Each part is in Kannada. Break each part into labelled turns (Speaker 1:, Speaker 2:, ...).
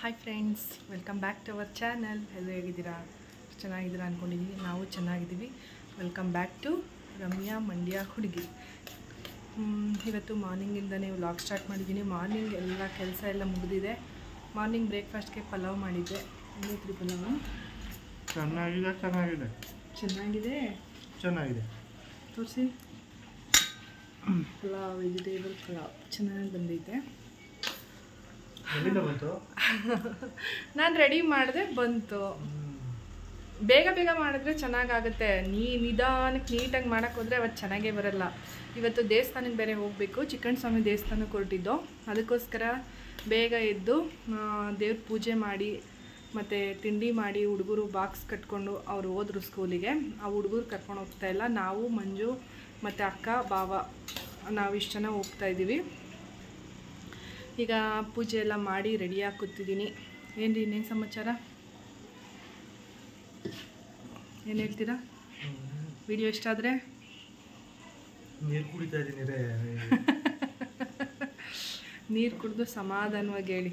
Speaker 1: Hi friends welcome back to our channel ಎಲ್ಲರೂ ಹೇಗಿದ್ದೀರಾ ಚೆನ್ನಾಗಿದ್ದೀರಾ ಅಂದ್ಕೊಂಡಿದ್ದೀವಿ ನಾವು ಚೆನ್ನಾಗಿದ್ದೀವಿ welcome back to Ramya Mandya ಹುಡುಗಿ ಹ್ಮ್, ಇವತ್ತು ಮಾರ್ನಿಂಗಿಂದನೇ ವ್ಲಾಗ್ ಸ್ಟಾರ್ಟ್ ಮಾಡಿದ್ದೀನಿ ಮಾರ್ನಿಂಗ್ ಎಲ್ಲ ಕೆಲಸ ಎಲ್ಲ ಮುಗಿದಿದೆ ಮಾರ್ನಿಂಗ್ ಬ್ರೇಕ್ಫಾಸ್ಟ್ಗೆ ಪಲಾವ್ ಮಾಡಿದ್ದೆ ಏನೈತ್ರಿ ಪಲಾವ್
Speaker 2: ಚೆನ್ನಾಗಿದೆ ಚೆನ್ನಾಗಿದೆ
Speaker 1: ಚೆನ್ನಾಗಿದೆ
Speaker 2: ಚೆನ್ನಾಗಿದೆ
Speaker 1: ತೋರಿಸಿ ಪಲಾವ್ ವೆಜಿಟೇಬಲ್ ಪಲಾವ್ ಚೆನ್ನಾಗಿ ಬಂದೈತೆ
Speaker 2: ಎಲ್ಲಿಂದ ಬಂತು
Speaker 1: ನಾನು ರೆಡಿ ಮಾಡಿದೆ ಬಂತು ಬೇಗ ಬೇಗ ಮಾಡಿದ್ರೆ ಚೆನ್ನಾಗಾಗುತ್ತೆ ನೀ ನಿಧಾನಕ್ಕೆ ನೀಟಾಗಿ ಮಾಡೋಕ್ಕೆ ಹೋದರೆ ಅವತ್ತು ಚೆನ್ನಾಗೇ ಬರಲ್ಲ ಇವತ್ತು ದೇವಸ್ಥಾನಕ್ಕೆ ಬೇರೆ ಹೋಗಬೇಕು ಚಿಕ್ಕಣ್ಣ ಸ್ವಾಮಿ ದೇವಸ್ಥಾನಕ್ಕೆ ಹೊರಟಿದ್ದು ಅದಕ್ಕೋಸ್ಕರ ಬೇಗ ಎದ್ದು ದೇವ್ರ ಪೂಜೆ ಮಾಡಿ ಮತ್ತು ತಿಂಡಿ ಮಾಡಿ ಹುಡುಗರು ಬಾಕ್ಸ್ ಕಟ್ಕೊಂಡು ಅವ್ರು ಹೋದ್ರು ಸ್ಕೂಲಿಗೆ ಆ ಹುಡುಗರು ಕರ್ಕೊಂಡು ಹೋಗ್ತಾ ಇಲ್ಲ ನಾವು ಮಂಜು ಮತ್ತು ಅಕ್ಕ ಬಾವ ನಾವು ಇಷ್ಟು ಜನ ಹೋಗ್ತಾ ಇದ್ದೀವಿ ಈಗ ಪೂಜೆ ಎಲ್ಲ ಮಾಡಿ ರೆಡಿಯಾಗಿ ಕೂತಿದ್ದೀನಿ ಏನು ರೀ ಇನ್ನೇನು ಸಮಾಚಾರ ಏನು ಹೇಳ್ತೀರಾ ವಿಡಿಯೋ ಇಷ್ಟ ಆದರೆ
Speaker 2: ನೀರು ಕುಡಿತಾ ಇದ್ದೀನಿ ರೇ
Speaker 1: ನೀರು ಕುಡಿದು ಸಮಾಧಾನವಾಗಿ ಹೇಳಿ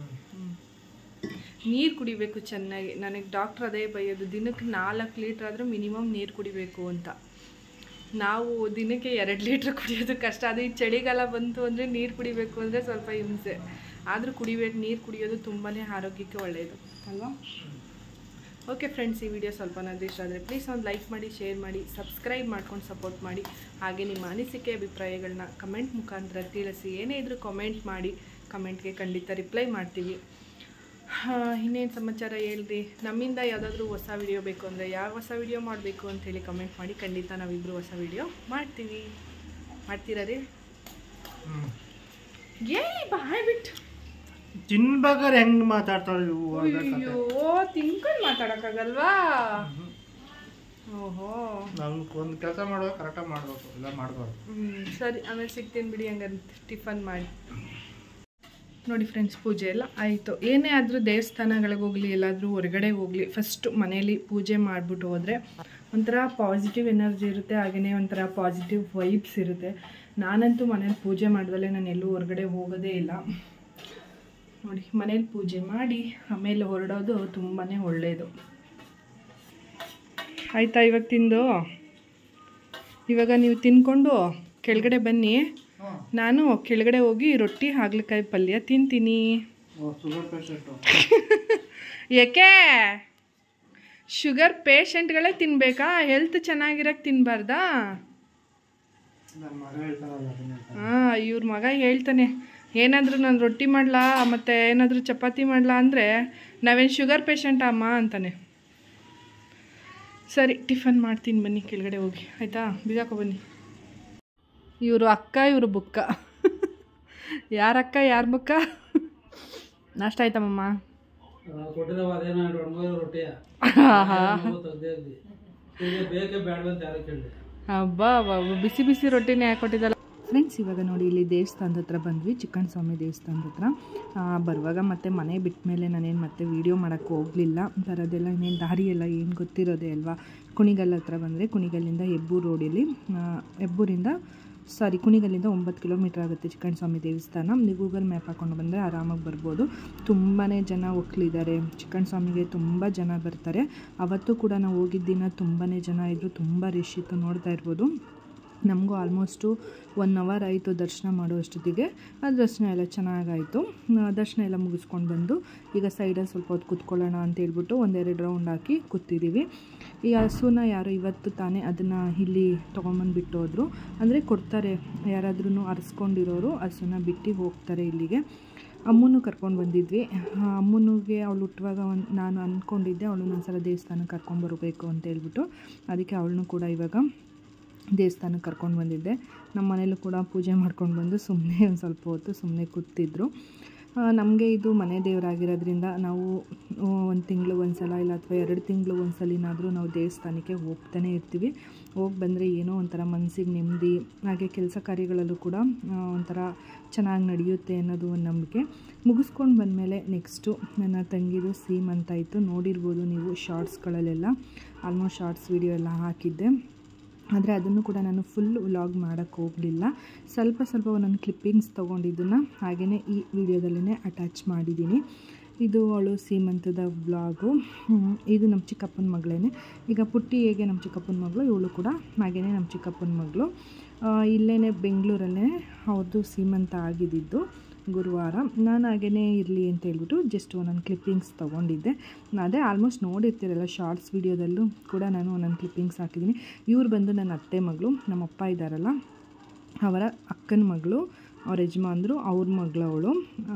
Speaker 1: ನೀರು ಕುಡಿಬೇಕು ಚೆನ್ನಾಗಿ ನನಗೆ ಡಾಕ್ಟ್ರ್ ಅದೇ ಬೈಯೋದು ದಿನಕ್ಕೆ ನಾಲ್ಕು ಲೀಟ್ರ್ ಆದರೂ ಮಿನಿಮಮ್ ನೀರು ಕುಡಿಬೇಕು ಅಂತ ನಾವು ದಿನಕ್ಕೆ ಎರಡು ಲೀಟ್ರ್ ಕುಡಿಯೋದು ಕಷ್ಟ ಅದು ಈ ಚಳಿಗಾಲ ಬಂತು ಅಂದರೆ ನೀರು ಕುಡಿಬೇಕು ಅಂದರೆ ಸ್ವಲ್ಪ ಹಿಂಸೆ ಆದರೂ ಕುಡಿಬೇಕು ನೀರು ಕುಡಿಯೋದು ತುಂಬಾ ಆರೋಗ್ಯಕ್ಕೆ ಒಳ್ಳೆಯದು ಅಲ್ವಾ ಓಕೆ ಫ್ರೆಂಡ್ಸ್ ಈ ವಿಡಿಯೋ ಸ್ವಲ್ಪನಾದ್ರೂ ಇಷ್ಟ ಆದರೆ ಪ್ಲೀಸ್ ಒಂದು ಲೈಕ್ ಮಾಡಿ ಶೇರ್ ಮಾಡಿ ಸಬ್ಸ್ಕ್ರೈಬ್ ಮಾಡ್ಕೊಂಡು ಸಪೋರ್ಟ್ ಮಾಡಿ ಹಾಗೆ ನಿಮ್ಮ ಅನಿಸಿಕೆ ಅಭಿಪ್ರಾಯಗಳನ್ನ ಕಮೆಂಟ್ ಮುಖಾಂತರ ತಿಳಿಸಿ ಏನೇ ಇದ್ರೂ ಕಮೆಂಟ್ ಮಾಡಿ ಕಮೆಂಟ್ಗೆ ಖಂಡಿತ ರಿಪ್ಲೈ ಮಾಡ್ತೀವಿ ಇನ್ನೇನು ಸಮಾಚಾರ ಹೇಳ್ರಿ ನಮ್ಮಿಂದ ಯಾವುದಾದ್ರೂ ಹೊಸ ವಿಡಿಯೋ ಬೇಕು ಅಂದರೆ ಯಾವ ಹೊಸ ವಿಡಿಯೋ ಮಾಡಬೇಕು ಅಂತೇಳಿ ಕಮೆಂಟ್ ಮಾಡಿ ಖಂಡಿತ ನಾವಿಬ್ಬರು ಹೊಸ ವಿಡಿಯೋ ಮಾಡ್ತೀವಿ ಮಾಡ್ತೀರಾ ರೀ ಏಯ್ ಬಾಯ್ ಬಿಟ್ಟು
Speaker 2: ತಿನ್ಬೇಕಾದ್ರೆ ಹೆಂಗ್ ಮಾತಾಡ್ತಾಳೆ ಇವು ಅದೇ ಕತೆ.
Speaker 1: ಅಯ್ಯೋ ತಿನ್ಕೊಂಡು ಮಾತಾಡೋಕ್ಕಾಗಲ್ವಾ ಓಹೋ
Speaker 2: ನಾವು ಒಂದು ಕೆಲಸ ಮಾಡುವಾಗ ಕರೆಕ್ಟಾಗಿ ಮಾಡ್ಬೇಕು ಇಲ್ಲ ಮಾಡಬಾರ್ದು
Speaker 1: ಹ್ಮ್, ಸರಿ ಆಮೇಲೆ ಸಿಗ್ತೀನಿ ಬಿಡಿ ಹಂಗಂತ ಟಿಫನ್ ಮಾಡಿ ನೋಡಿ ಫ್ರೆಂಡ್ಸ್ ಪೂಜೆ ಎಲ್ಲ ಆಯಿತು ಏನೇ ಆದರೂ ದೇವಸ್ಥಾನಗಳಿಗೆ ಹೋಗಲಿ ಎಲ್ಲಾದರೂ ಹೊರಗಡೆ ಹೋಗಲಿ ಫಸ್ಟು ಮನೇಲಿ ಪೂಜೆ ಮಾಡಿಬಿಟ್ಟು ಹೋದರೆ ಒಂಥರ ಪಾಸಿಟಿವ್ ಎನರ್ಜಿ ಇರುತ್ತೆ ಹಾಗೆಯೇ ಒಂಥರ ಪಾಸಿಟಿವ್ ವೈಬ್ಸ್ ಇರುತ್ತೆ ನಾನಂತೂ ಮನೇಲಿ ಪೂಜೆ ಮಾಡಿದಲ್ಲೇ ನಾನು ಎಲ್ಲೂ ಹೊರಗಡೆ ಹೋಗೋದೇ ಇಲ್ಲ ನೋಡಿ ಮನೇಲಿ ಪೂಜೆ ಮಾಡಿ ಆಮೇಲೆ ಹೊರಡೋದು ತುಂಬಾ ಒಳ್ಳೆಯದು ಆಯಿತಾ ಇವಾಗ ತಿಂದು ಇವಾಗ ನೀವು ತಿನ್ಕೊಂಡು ಕೆಳಗಡೆ ಬನ್ನಿ ನಾನು ಕೆಳಗಡೆ ಹೋಗಿ ರೊಟ್ಟಿ ಹಾಗಲಕಾಯಿ ಪಲ್ಯ ತಿಂತೀನಿ
Speaker 2: ಶುಗರ್ ಪೇಷಂಟು
Speaker 1: ಯಾಕೆ ಶುಗರ್ ಪೇಷಂಟ್ಗಳೇ ತಿನ್ಬೇಕಾ ಹೆಲ್ತ್ ಚೆನ್ನಾಗಿರಕ್ಕೆ ತಿನ್ನಬಾರ್ದಾ
Speaker 2: ನಮ್ಮ ಮಗ ಹೇಳ್ತಾರಲ್ಲ ಅದನ್ನ ಹೇಳ್ತಾನೆ.
Speaker 1: ಹಾಂ ಇವ್ರ ಮಗ ಹೇಳ್ತಾನೆ ಏನಾದರೂ ನಾನು ರೊಟ್ಟಿ ಮಾಡಲಾ ಮತ್ತು ಏನಾದರೂ ಚಪಾತಿ ಮಾಡಲಾ ಅಂದರೆ ನಾವೇನು ಶುಗರ್ ಪೇಷಂಟ್ ಅಮ್ಮ ಅಂತಾನೆ ಸರಿ ಟಿಫನ್ ಮಾಡ್ತೀನಿ ಬನ್ನಿ ಕೆಳಗಡೆ ಹೋಗಿ ಆಯಿತಾ ಬಿಗಾಕೊ ಬನ್ನಿ ಇವರು ಅಕ್ಕ ಇವರು ಬುಕ್ಕ ಯಾರ ಅಕ್ಕ ಯಾರ ಬುಕ್ಕ ನಾಷ್ಟ ಆಯ್ತಮ್ಮಮ್ಮ
Speaker 3: ಕೊಟ್ಟಿರೋ ಅದೇನೋ ಒಣಗೋದ ರೊಟ್ಟಿಯ ತೆಗ್ದಿ ಈಗ ಬೇಕೇ ಬೇಡವಂತ ಯಾರು ಕೇಳಿದೆ
Speaker 1: ಹಬ್ಬ ಬಿಸಿ ಬಿಸಿ ರೊಟ್ಟಿನೇ ಹಾಕೊಟ್ಟಿದ್ದಲ್ಲ ಫ್ರೆಂಡ್ಸ್ ಇವಾಗ ನೋಡಿ ಇಲ್ಲಿ ದೇವಸ್ಥಾನದ ಹತ್ರ ಬಂದ್ವಿ ಚಿಕ್ಕಣ್ಣ ಸ್ವಾಮಿ ದೇವಸ್ಥಾನದ ಹತ್ರ ಆ, ಬರುವಾಗ ಮತ್ತೆ ಮನೆ ಬಿಟ್ಟ ಮೇಲೆ ನಾನೇನು ಮತ್ತೆ ವೀಡಿಯೋ ಮಾಡೋಕ್ಕೆ ಹೋಗಲಿಲ್ಲ ಬರೋದೆಲ್ಲ ಇನ್ನೇನು ದಾರಿ ಎಲ್ಲ ಏನು ಗೊತ್ತಿರೋದೇ ಅಲ್ವಾ ಕುಣಿಗಲ್ ಹತ್ರ ಬಂದರೆ ಕುಣಿಗಲ್ಲಿಂದ ಹೆಬ್ಬೂರು ರೋಡಲ್ಲಿ ಆ, ಹೆಬ್ಬೂರಿಂದ ಸಾರಿ ಕುಣಿಗಲ್ಲಿಂದ ಒಂಬತ್ತು ಕಿಲೋಮೀಟ್ರ್ ಆಗುತ್ತೆ ಚಿಕ್ಕಣ್ಣ ಸ್ವಾಮಿ ದೇವಸ್ಥಾನ ನೀವು ಗೂಗಲ್ ಮ್ಯಾಪ್ ಹಾಕೊಂಡು ಬಂದರೆ ಆರಾಮಾಗಿ ಬರ್ಬೋದು ತುಂಬಾ ಜನ ಒಕ್ಕಲಿದ್ದಾರೆ ಚಿಕ್ಕಣ್ಣ ಸ್ವಾಮಿಗೆ ತುಂಬ ಜನ ಬರ್ತಾರೆ ಅವತ್ತು ಕೂಡ ನಾವು ಹೋಗಿದ್ದ ದಿನ ತುಂಬಾ ಜನ ಇದ್ದರು ತುಂಬ ರಶ್ ಇತ್ತು ನೋಡ್ತಾ ಇರ್ಬೋದು ನಮಗೂ ಆಲ್ಮೋಸ್ಟು ಒನ್ ಅವರ್ ಆಯಿತು ದರ್ಶನ ಮಾಡೋ ಅಷ್ಟೊತ್ತಿಗೆ ಆ ದರ್ಶನ ಎಲ್ಲ ಚೆನ್ನಾಗಾಯಿತು ಆ, ದರ್ಶನ ಎಲ್ಲ ಮುಗಿಸ್ಕೊಂಡು ಬಂದು ಈಗ ಸೈಡಲ್ಲಿ ಸ್ವಲ್ಪ ಹೊತ್ತು ಕೂತ್ಕೊಳ್ಳೋಣ ಅಂತ ಹೇಳ್ಬಿಟ್ಟು ಒಂದೆರಡು ರೌಂಡ್ ಹಾಕಿ ಕೂತಿದ್ದೀವಿ ಈ ಹಸುನ ಯಾರೋ ಇವತ್ತು ತಾನೇ ಅದನ್ನು ಇಲ್ಲಿ ತೊಗೊಂಬಂದು ಬಿಟ್ಟು ಹೋದರು ಅಂದರೆ ಕೊಡ್ತಾರೆ ಯಾರಾದ್ರೂ ಅರಸ್ಕೊಂಡಿರೋರು ಹಸುನ ಬಿಟ್ಟು ಹೋಗ್ತಾರೆ ಇಲ್ಲಿಗೆ ಅಮ್ಮನೂ ಕರ್ಕೊಂಡು ಬಂದಿದ್ವಿ ಆ, ಅಮ್ಮನಿಗೆ ಅವಳು ಹುಟ್ಟುವಾಗ ಒಂದು ನಾನು ಅಂದ್ಕೊಂಡಿದ್ದೆ ಅವಳು ಒಂದ್ಸಲ ದೇವಸ್ಥಾನಕ್ಕೆ ಕರ್ಕೊಂಬರ್ಬೇಕು ಅಂತ ಹೇಳ್ಬಿಟ್ಟು ಅದಕ್ಕೆ ಅವಳನ್ನು ಕೂಡ ಇವಾಗ ದೇವಸ್ಥಾನಕ್ಕೆ ಕರ್ಕೊಂಡು ಬಂದಿದ್ದೆ ನಮ್ಮ ಮನೇಲೂ ಕೂಡ ಪೂಜೆ ಮಾಡ್ಕೊಂಡು ಬಂದು ಸುಮ್ಮನೆ ಒಂದು ಸ್ವಲ್ಪ ಹೊತ್ತು ಸುಮ್ಮನೆ ಕೂತಿದ್ರು ನಮಗೆ ಇದು ಮನೆ ದೇವರಾಗಿರೋದ್ರಿಂದ ನಾವು ಒಂದು ತಿಂಗಳು ಒಂದು ಸಲ ಇಲ್ಲ ಅಥವಾ ಎರಡು ತಿಂಗಳು ಒಂದು ಸಲಿನಾದರೂ ನಾವು ದೇವಸ್ಥಾನಕ್ಕೆ ಹೋಗ್ತಾನೆ ಇರ್ತೀವಿ ಹೋಗಿ ಬಂದರೆ ಏನೋ ಒಂಥರ ಮನಸ್ಸಿಗೆ ನೆಮ್ಮದಿ ಹಾಗೆ ಕೆಲಸ ಕಾರ್ಯಗಳಲ್ಲೂ ಕೂಡ ಆ, ಒಂಥರ ಚೆನ್ನಾಗಿ ನಡೆಯುತ್ತೆ ಅನ್ನೋದು ಒಂದು ನಂಬಿಕೆ ಮುಗಿಸ್ಕೊಂಡು ಬಂದಮೇಲೆ ನೆಕ್ಸ್ಟು ನನ್ನ ತಂಗಿದು ಸೀಮ್ ಅಂತ ಇತ್ತು ನೋಡಿರ್ಬೋದು ನೀವು ಶಾರ್ಟ್ಸ್ಗಳಲ್ಲೆಲ್ಲ ಆಲ್ಮೋಸ್ಟ್ ಶಾರ್ಟ್ಸ್ ವೀಡಿಯೋ ಎಲ್ಲ ಹಾಕಿದ್ದೆ ಆದರೆ ಅದನ್ನು ಕೂಡ ನಾನು ಫುಲ್ ವ್ಲಾಗ್ ಮಾಡೋಕ್ಕೆ ಹೋಗಲಿಲ್ಲ ಸ್ವಲ್ಪ ಸ್ವಲ್ಪ ಒಂದೊಂದು ಕ್ಲಿಪ್ಪಿಂಗ್ಸ್ ತೊಗೊಂಡಿದ್ದನ್ನು ಹಾಗೆಯೇ ಈ ವಿಡಿಯೋದಲ್ಲೇ ಅಟ್ಯಾಚ್ ಮಾಡಿದ್ದೀನಿ ಇದು ಅವಳು ಸೀಮಂತದ ವ್ಲಾಗು ಇದು ನಮ್ಮ ಚಿಕ್ಕಪ್ಪನ ಮಗಳೇನೆ ಈಗ ಪುಟ್ಟಿ ಹೇಗೆ ನಮ್ಮ ಚಿಕ್ಕಪ್ಪನ ಮಗಳು ಇವಳು ಕೂಡ ಹಾಗೇ ನಮ್ಮ ಚಿಕ್ಕಪ್ಪನ ಮಗಳು ಇಲ್ಲೇ ಬೆಂಗಳೂರಲ್ಲೇ ಅವ್ರದ್ದು ಸೀಮಂತ ಆಗಿದ್ದಿದ್ದು ಗುರುವಾರ ನಾನು ಹಾಗೇ ಇರಲಿ ಅಂತ ಹೇಳ್ಬಿಟ್ಟು ಜಸ್ಟ್ ಒಂದೊಂದು ಕ್ಲಿಪ್ಪಿಂಗ್ಸ್ ತೊಗೊಂಡಿದ್ದೆ ಅದೇ ಆಲ್ಮೋಸ್ಟ್ ನೋಡಿರ್ತೀರಲ್ಲ ಶಾರ್ಟ್ಸ್ ವೀಡಿಯೋದಲ್ಲೂ ಕೂಡ ನಾನು ಒಂದೊಂದು ಕ್ಲಿಪ್ಪಿಂಗ್ಸ್ ಹಾಕಿದ್ದೀನಿ ಇವ್ರು ಬಂದು ನನ್ನ ಅತ್ತೆ ಮಗಳು ನಮ್ಮ ಅಪ್ಪ ಇದ್ದಾರಲ್ಲ ಅವರ ಅಕ್ಕನ ಮಗಳು ಅವ್ರ ಯಜಮಾನ್ರು ಅವ್ರ ಮಗಳು ಅವಳು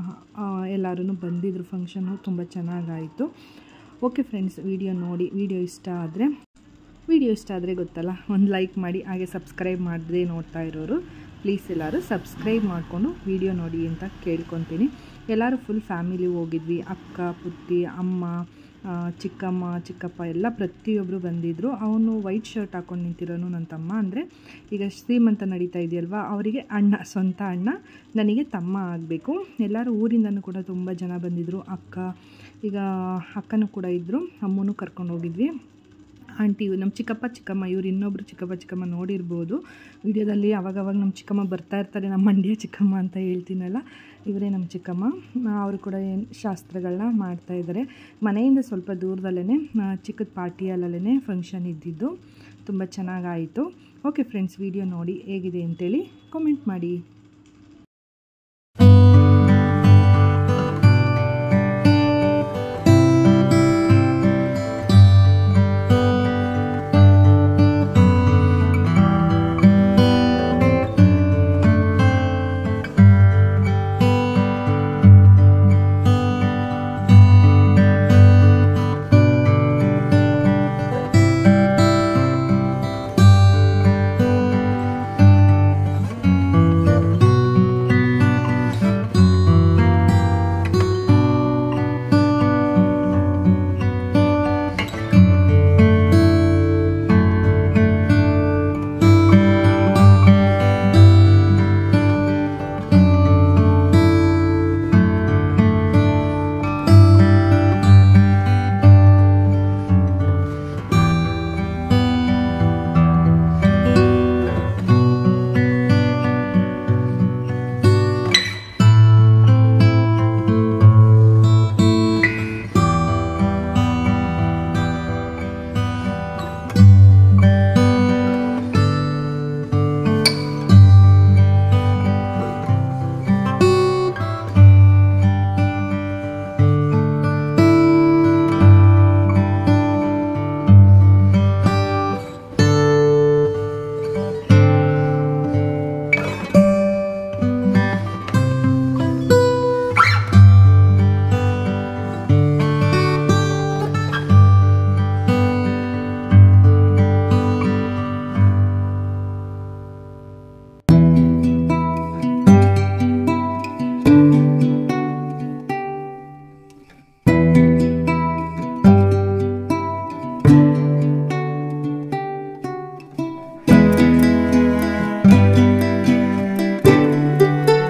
Speaker 1: ಎಲ್ಲರೂ ಬಂದಿದ್ರು ಫಂಕ್ಷನ್ನು ತುಂಬ ಚೆನ್ನಾಗಾಯಿತು ಓಕೆ ಫ್ರೆಂಡ್ಸ್ ವಿಡಿಯೋ ನೋಡಿ ವಿಡಿಯೋ ಇಷ್ಟ ಆದರೆ ವಿಡಿಯೋ ಇಷ್ಟ ಆದರೆ ಗೊತ್ತಲ್ಲ ಒಂದು ಲೈಕ್ ಮಾಡಿ ಹಾಗೆ ಸಬ್ಸ್ಕ್ರೈಬ್ ಮಾಡದೆ ನೋಡ್ತಾ ಇರೋರು ಪ್ಲೀಸ್ ಎಲ್ಲರೂ ಸಬ್ಸ್ಕ್ರೈಬ್ ಮಾಡಿಕೊಂಡು ವಿಡಿಯೋ ನೋಡಿ ಅಂತ ಕೇಳ್ಕೊತೀನಿ ಎಲ್ಲರೂ ಫುಲ್ ಫ್ಯಾಮಿಲಿ ಹೋಗಿದ್ವಿ ಅಕ್ಕ ಪುಟ್ಟಿ ಅಮ್ಮ ಚಿಕ್ಕಮ್ಮ ಚಿಕ್ಕಪ್ಪ ಎಲ್ಲ ಪ್ರತಿಯೊಬ್ಬರು ಬಂದಿದ್ದರು ಅವನು ವೈಟ್ ಶರ್ಟ್ ಹಾಕೊಂಡು ನಿಂತಿರೋನು ನನ್ನ ತಮ್ಮ ಅಂದರೆ ಈಗ ಶ್ರೀಮಂತ ನಡೀತಾ ಇದೆಯಲ್ವ ಅವರಿಗೆ ಅಣ್ಣ ಸ್ವಂತ ಅಣ್ಣ ನನಗೆ ತಮ್ಮ ಆಗಬೇಕು ಎಲ್ಲರೂ ಊರಿಂದನೂ ಕೂಡ ತುಂಬ ಜನ ಬಂದಿದ್ದರು ಅಕ್ಕ ಈಗ ಅಕ್ಕನೂ ಕೂಡ ಇದ್ದರು ಅಮ್ಮನೂ ಕರ್ಕೊಂಡು ಹೋಗಿದ್ವಿ ಆಂಟಿ ನಮ್ಮ ಚಿಕ್ಕಪ್ಪ ಚಿಕ್ಕಮ್ಮ ಇವ್ರು ಇನ್ನೊಬ್ಬರು ಚಿಕ್ಕಪ್ಪ ಚಿಕ್ಕಮ್ಮ ನೋಡಿರ್ಬೋದು ವಿಡಿಯೋದಲ್ಲಿ ಅವಾಗವಾಗ ನಮ್ಮ ಚಿಕ್ಕಮ್ಮ ಬರ್ತಾ ಇರ್ತಾರೆ ನಮ್ಮ ಮಂಡ್ಯ ಚಿಕ್ಕಮ್ಮ ಅಂತ ಹೇಳ್ತೀನಲ್ಲ ಇವರೇ ನಮ್ಮ ಚಿಕ್ಕಮ್ಮ ಅವರು ಕೂಡ ಏನು ಶಾಸ್ತ್ರಗಳನ್ನ ಮಾಡ್ತಾಯಿದ್ದಾರೆ ಮನೆಯಿಂದ ಸ್ವಲ್ಪ ದೂರದಲ್ಲೇ ಚಿಕ್ಕದ ಪಾರ್ಟಿಯಲ್ಲೇ ಫಂಕ್ಷನ್ ಇದ್ದಿದ್ದು ತುಂಬ ಚೆನ್ನಾಗಾಯಿತು ಓಕೆ ಫ್ರೆಂಡ್ಸ್ ವಿಡಿಯೋ ನೋಡಿ ಹೇಗಿದೆ ಅಂತೇಳಿ ಕಾಮೆಂಟ್ ಮಾಡಿ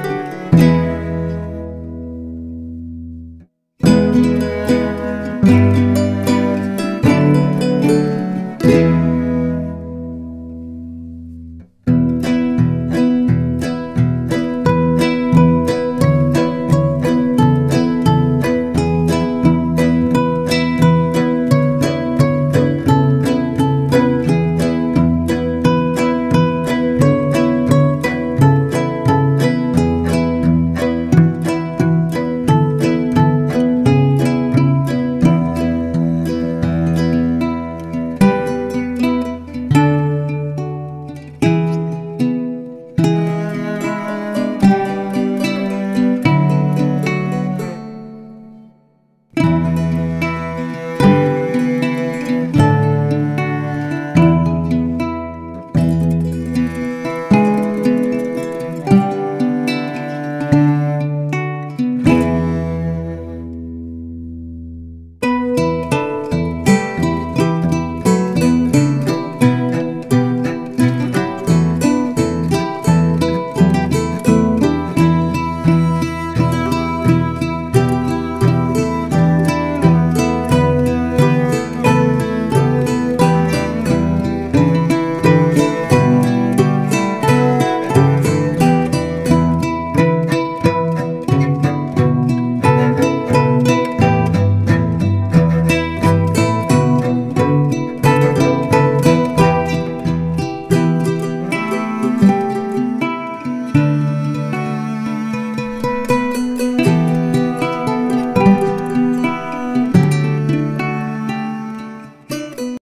Speaker 4: thank you